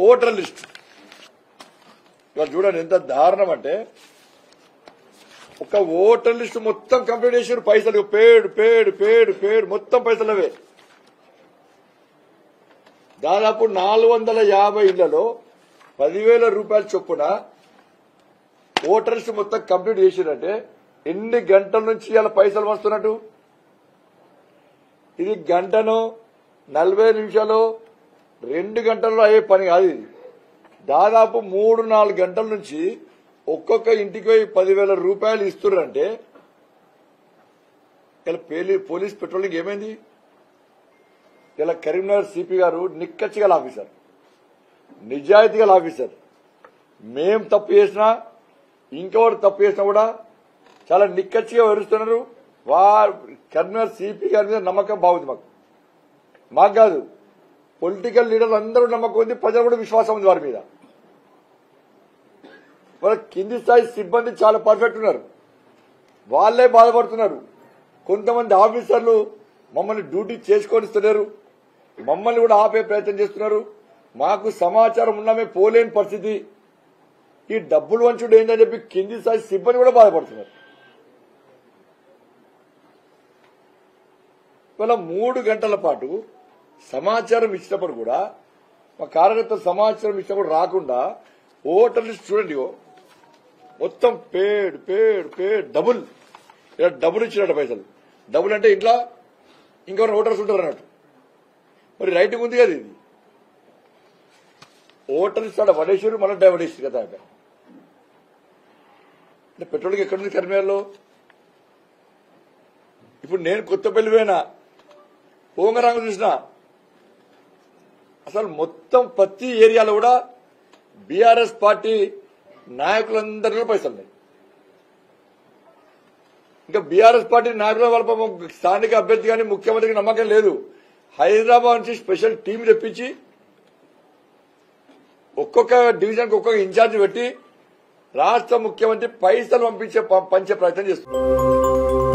Voter list ఇవాళ చూడండి ఎంత దారుణం అంటే ఒక ఓటర్ లిస్ట్ మొత్తం కంప్లీట్ చేసారు పైసలు పేడు పేడు పేడు పేడు మొత్తం పైసలు అవే దాదాపు నాలుగు వందల యాభై ఇళ్లలో పదివేల రూపాయల చొప్పున ఓటర్ లిస్ట్ మొత్తం కంప్లీట్ చేసిరంటే ఎన్ని గంటల నుంచి ఇలా పైసలు వస్తున్నట్టు ఇది గంటను నలభై నిమిషాలు రెండు గంటల్లో అయ్యే పని కాదు ఇది దాదాపు మూడు నాలుగు గంటల నుంచి ఒక్కొక్క ఇంటికి పోయి పదివేల రూపాయలు ఇస్తున్నారంటే ఇలా పేలి- పోలీస్ పెట్రోలింగ్ ఏమైంది ఇలా కరీంనగర్ సిపి గారు నిక్కచ్చి గల ఆఫీసర్ నిజాయితీ గల ఆఫీసర్ మేం తప్పు చేసినా ఇంకెవరు తప్పు చేసినా కూడా చాలా నిక్కచ్చిగా వివరిస్తున్నారు వా కరీంనగర్ సిపి గారి మీద నమ్మకం బాగుంది మాకు మాకు కాదు పొలిటికల్ లీడర్లు అందరూ నమ్మకం ఉంది ప్రజలు కూడా విశ్వాసం ఉంది వారి మీద వాళ్ళ కింది స్థాయి సిబ్బంది చాలా పర్ఫెక్ట్ ఉన్నారు వాళ్ళే బాధపడుతున్నారు కొంతమంది ఆఫీసర్లు మమ్మల్ని డ్యూటీ చేసుకొనిస్తున్నారు మమ్మల్ని కూడా ఆపే ప్రయత్నం చేస్తున్నారు మాకు సమాచారం ఉన్నా మేము పోలేని పరిస్థితి ఈ డబ్బులు వంచుడు ఏంటని చెప్పి కింది స్థాయి సిబ్బంది కూడా బాధపడుతున్నారు ఇవాళ మూడు గంటల పాటు సమాచారం ఇచ్చినప్పుడు కూడా మా కార్యకర్త సమాచారం ఇచ్చినప్పుడు రాకుండా ఓటర్ లిస్ట్ చూడండి ఇగో. మొత్తం పేడ్ పేడ్ పేడ్ డబుల్ ఇలా డబుల్ ఇచ్చినట్టు పైసలు డబుల్ అంటే ఇంట్లో ఇంకెవరైనా ఓటర్స్ ఉంటారు అన్నట్టు మరి రైటింగ్ ఉంది కదా ఇది ఓటర్ లిస్ట్ ఆడ వడేశ్వరు మళ్ళీ డైవడేశ్వరు కదా అక్కడ అంటే పెట్రోల్కి ఎక్కడుంది కర్మేర్లో ఇప్పుడు నేను కొత్త పెళ్లి పోయినా పోంగరాంగ చూసిన అసలు మొత్తం ప్రతి ఏరియాలో కూడా బీఆర్ఎస్ పార్టీ నాయకులందరిలో పైసలు ఉన్నాయి ఇంకా బీఆర్ఎస్ పార్టీ నాయకుల వాళ్ళ పాపం స్థానిక అభ్యర్థి కానీ ముఖ్యమంత్రికి నమ్మకం లేదు హైదరాబాద్ నుంచి స్పెషల్ టీం తెప్పించి ఒక్కొక్క డివిజన్కి ఒక్కొక్క ఇన్ఛార్జ్ పెట్టి రాష్ట్ర ముఖ్యమంత్రి పైసలు పంపించే పంచే ప్రయత్నం చేస్తున్నారు